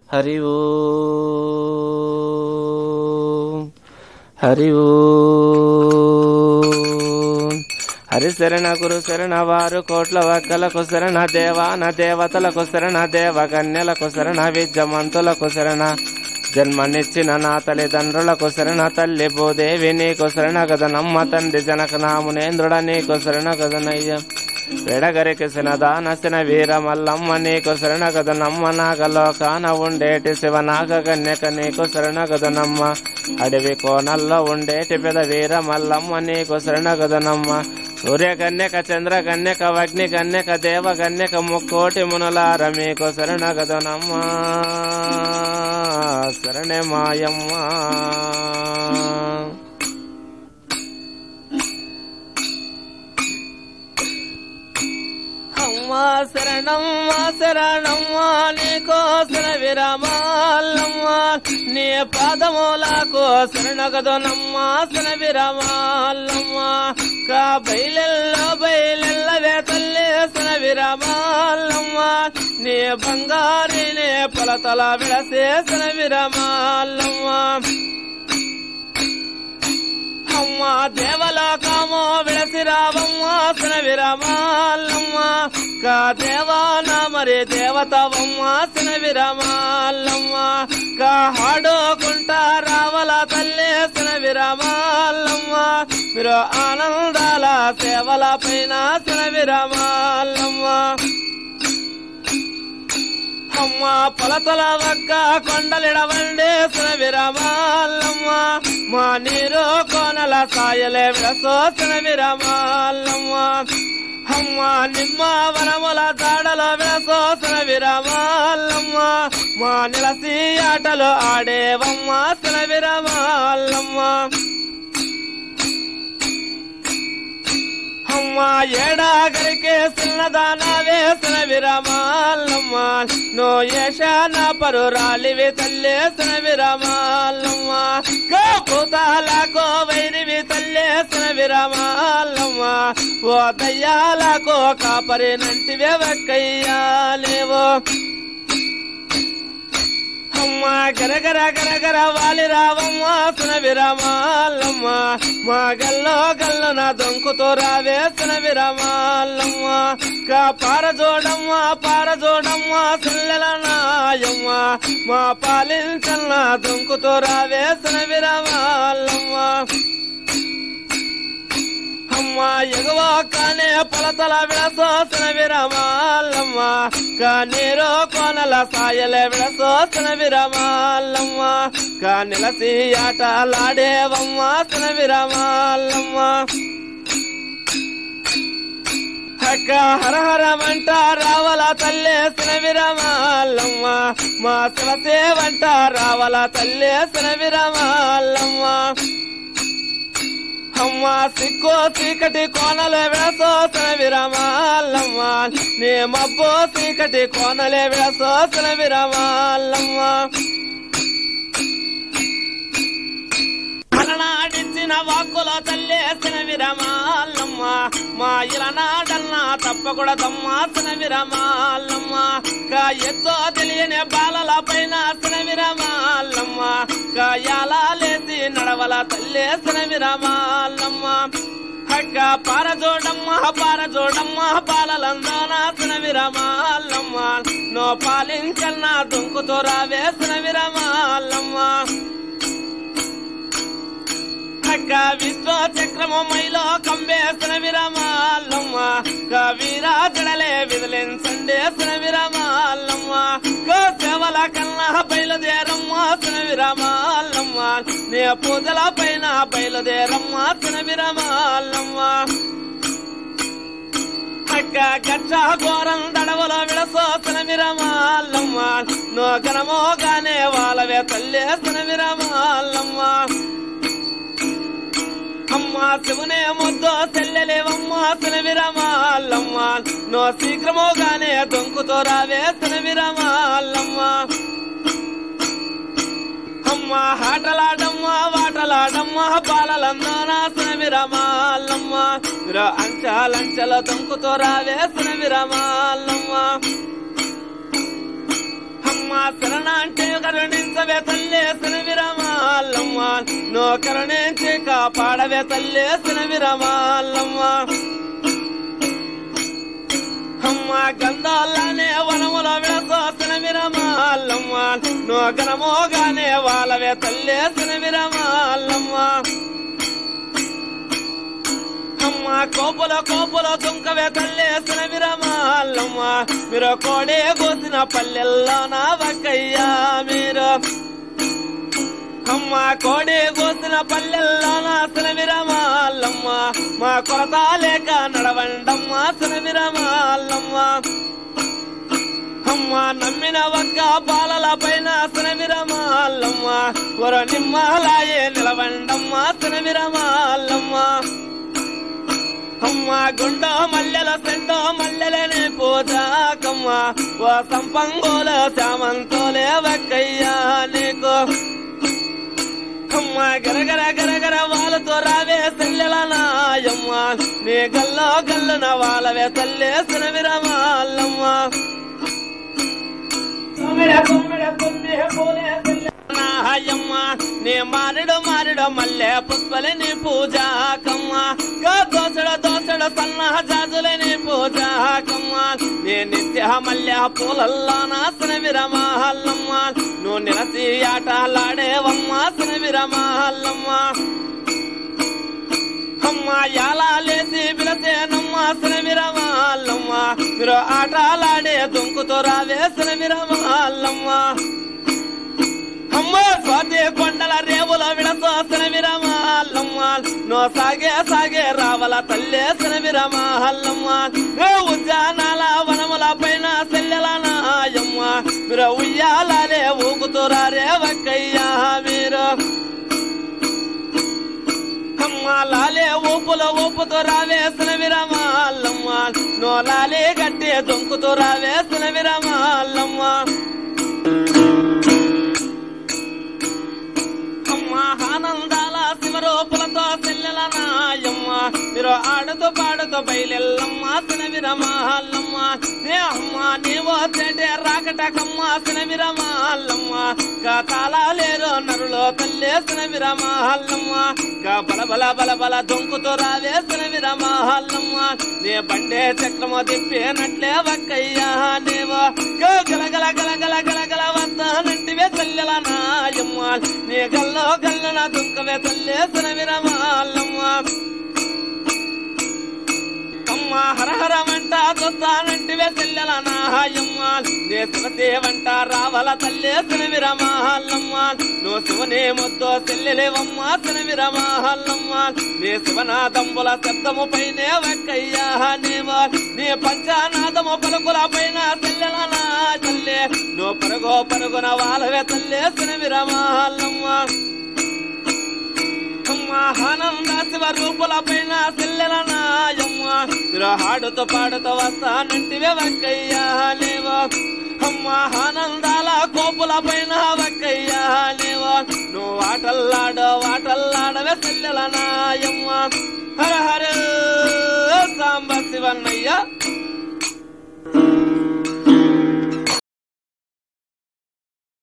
హరి ఓం హరి ఓం హరి శరణ గురు శరణ వారు కోట్ల వక్కలకు శరణ దేవాన దేవతలకు శరణ దేవ కన్యలకు శరణ విద్యమంతులకు శరణ జన్మనిచ్చిన నా తల్లిదండ్రులకు శరణ తల్లి భూదేవి నీకు శరణ గదనమ్మ తండ్రి జనక నామునేంద్రుడ నీకు శరణ గదనయ్య వెడగరికి సినదానసిన వీర మల్లమ్మ నీకు శరణ గదనమ్మ నాగలోకాన ఉండేటి శివనాగ కన్యక నీకు శరణ గదనమ్మ అడవి కోనల్లో ఉండేటి పెద వీర మల్లమ్మ నీకు శరణ గదనమ్మ సూర్య కన్యక చంద్ర కన్యక అగ్ని కన్యక దేవ కన్యక ముక్కోటి మునులార మీకు శరణ గదనమ్మ శరణే మాయమ్మ అమ్మా శరణమ్మ శరణమ్మ నీకోసర విరమాలమ్మ నీ పాదములకు శరణగదనమ్మ శర విరమాలమ్మ కా బయలెల్లో బయలెల్లవే తల్లి శర విరమాలమ్మ నీ బంగారి నీ పొలతల విడసే శర విరమాలమ్మ అమ్మ దేవలోకము విడసిరావమ్మ సన విరమాలమ్మ కా దేవాన మరి దేవతవమ్మ సన విరమాలమ్మ కా హాడుకుంటా రావల తల్లి సన విరమాలమ్మ మీరు ఆనందాల సేవల పైన సన విరమాలమ్మ అమ్మ పొలతల వక్క కొండలిడవండి సున విరమాలమ్మ మా నీరు కోనల సాయలే విడసోసిన విరమాలమ్మ అమ్మ నిమ్మ వనముల దాడల విడసోసిన విరమాలమ్మ మా నిలసి ఆటలు ఆడేవమ్మ సున విరమాలమ్మ అమ్మ ఏడాగరికే సిన్నదాన వేసిన విరమాలమ్మ నో యశాన పరురాలివి తల్లేసిన విరమాలమ్మ గోపుతాలకో వైరివి తల్లేసిన విరమాలమ్మ ఓ దయ్యాలకో కాపరి నంటివే వక్కయ్యాలేవో అమ్మ గరగర గరగర వాలి రావమ్మ సున విరమాలమ్మ మా గల్లో గల్లు నా దొంకుతో రావే సున విరమాలమ్మ కా పారజోడమ్మ పారజోడమ్మ సుల్లెల నాయమ్మ మా పాలించన్న దొంకుతో రావే సున విరమాలమ్మ అమ్మ ఎగువ కానే పొలతల విడసోసిన విరమాలమ్మ కానీరో కోనల సాయలే విడసోసిన విరమాలమ్మ కానిలసి ఆటలాడేవమ్మ సన విరమాలమ్మ అక్క హరహరమంట రావల తల్లేసిన విరమాలమ్మ మా శివసేవంట రావల తల్లేసిన విరమాలమ్మ అమ్మ సిక్కో చీకటి కోనలే విడసోసిన విరమాలమ్మ నీ మబ్బో చీకటి కోనలే విడసోసిన విరమాలమ్మ అలనాడించిన వాక్కుల తల్లేసిన విరమాలమ్మ మా ఇలనాడన్నా తప్పకూడదమ్మాసిన విరమాలమ్మ కా ఎత్తో తెలియని బాలల పైన సిన విరమాలమ్మ కాయాలేసి నడవల తల్లేసిన విరమాలమ్మ హక్క పారజోడమ్మ పారజోడమ్మ పాలలందోనాసిన విరమాలమ్మ నో పాలించన్న దుంకుతో రావేసిన విరమాలమ్మ అక్క విశ్వ చక్రము మైలో కంబేసిన విరమాలమ్మ కవీరాజడలే విదిలించండేసిన విరమాలమ్మ కో సేవల కన్నా బయలుదేరమ్మ సిన విరమాలమ్మ నీ పూజల పైన బయలుదేరమ్మ సిన విరమాలమ్మ అక్క గచ్చ ఘోరం దడవల విడసోసిన విరమాలమ్మ నో గనమోగానే వాళ్ళవే తల్లేసిన విరమాలమ్మ అమ్మ శివునే ముద్దో చెల్లెలేవమ్మ సిన విరమాలమ్మ నో శీఘ్రముగానే దొంకుతో రావేసిన విరమాలమ్మ అమ్మ ఆటలాడమ్మ వాటలాడమ్మ పాలలందోనాసిన విరమాలమ్మ విర అంచాలంచల దొంకుతో రావేసిన విరమాలమ్మ అమ్మ అమ్మ శరణ అంటే కరుణించవే తల్లే విరమాలమ్మ నో కరుణించి కాపాడవే తల్లే విరమాలమ్మ అమ్మ గంధాలనే వనముల విడసోసిన విరమాలమ్మ నో గనమోగానే వాళ్ళవే తల్లేసిన విరమాలమ్మ అమ్మ కోపుల కోపుల దుంకవే తల్లేసిన విరమాలమ్మ మీరు కోడే కోసిన పల్లెల్లో నా బక్కయ్యా మీరు అమ్మ కోడే కోసిన పల్లెల్లో నా విరమాలమ్మ మా కొరత లేక నడవండమ్మ విరమాలమ్మ అమ్మ నమ్మిన ఒక్క బాలల పైన విరమాలమ్మ కొర నిమ్మలాయే నిలవండమ్మ విరమాలమ్మ అమ్మ గుండ మల్లెల సెంట మల్లెలని పూజాకమ్మ ఓ సంపంగోల శామంతోలే వక్కయ్యా నీకు అమ్మ గరగర గరగర వాళ్ళతో రావే సెల్లెల నాయమ్మ నీ గల్లో గల్లున వాళ్ళవే తల్లేసిన విరమాలమ్మ నాయమ్మ నీ మారిడు మారిడు మల్లె పుష్పలని పూజాకమ్మ గా దోసడ దోసడ సన్న జాజులని పూజాకమ్మ నీ నిత్య మల్లె పూలల్లో నాసన విరమాలమ్మ నువ్వు నిలసి ఆటలాడేవమ్మ సన విరమాలమ్మ అమ్మ ఎలా లేసి పిలసేనమ్మ సన విరమాలమ్మ మీరు ఆటలాడే దుంకుతో రావేసిన విరమాలమ్మ అమ్మ స్వాతి కొండల రేవుల విడసోసిన విరమాలమ్మ నో సాగే సాగే రావల తల్లేసిన విరమాలమ్మ నో ఉద్యానాల వనముల పైన సెల్లెల నాయమ్మ మీరు ఉయ్యాలాలే ఊగుతురారే వక్కయ్యా మీరు అమ్మ లాలే ఊపుల ఊపుతో రావేసిన విరమాలమ్మ నో లాలే గట్టి దొంకుతో రావేసిన విరమాలమ్మ అమ్మ ఆనందాల శివరూపులతో సెల్లెల నాయమ్మ మీరు ఆడుతూ పాడుతూ బయలెల్లమ్మ సిన విరమాలమ్మ నే అమ్మ నీవో చెడే రాకటకమ్మ సిన విరమాలమ్మ గా తాళాలేరో నరులో తల్లేసిన విరమాలమ్మ గా బల బల బల బల దొంకుతో రావేసిన విరమాలమ్మ నే బండే చక్రము తిప్పేనట్లే వక్కయ్యా నీవో గో గల గల గల గల గల గల వస్తానంటివే తల్లెల నాయమ్మ నీ గల్లో గల్లన దుఃఖవే తల్లేసిన విరమాలమ్మ అమ్మ హరహరమంట చూస్తానంటివే సెల్లెల నాయమ్మ నే శివసేవంట రావల తల్లేసిన విరమాలమ్మ నువ్వు శివనే ముద్దో సెల్లెలేవమ్మ సిన విరమాలమ్మ నీ శివనాదంబుల శబ్దము పైనే వక్కయ్యా నీవో నీ పంచానాదము పలుకుల పైన సెల్లెల నా తల్లే నువ్వు పరుగో పరుగున వాళ్ళవే తల్లేసిన విరమాలమ్మ ఆనంద శివ రూపుల పైన సెల్లెల నాయమ్మ మీరు హాడుతో పాడుతో వస్తానంటివే వక్కయ్యా లేవో అమ్మ ఆనందాల కోపుల పైన వక్కయ్యా లేవో నువ్వు ఆటల్లాడో ఆటల్లాడవే సెల్లెల నాయమ్మ హర హర సాంబ శివన్నయ్య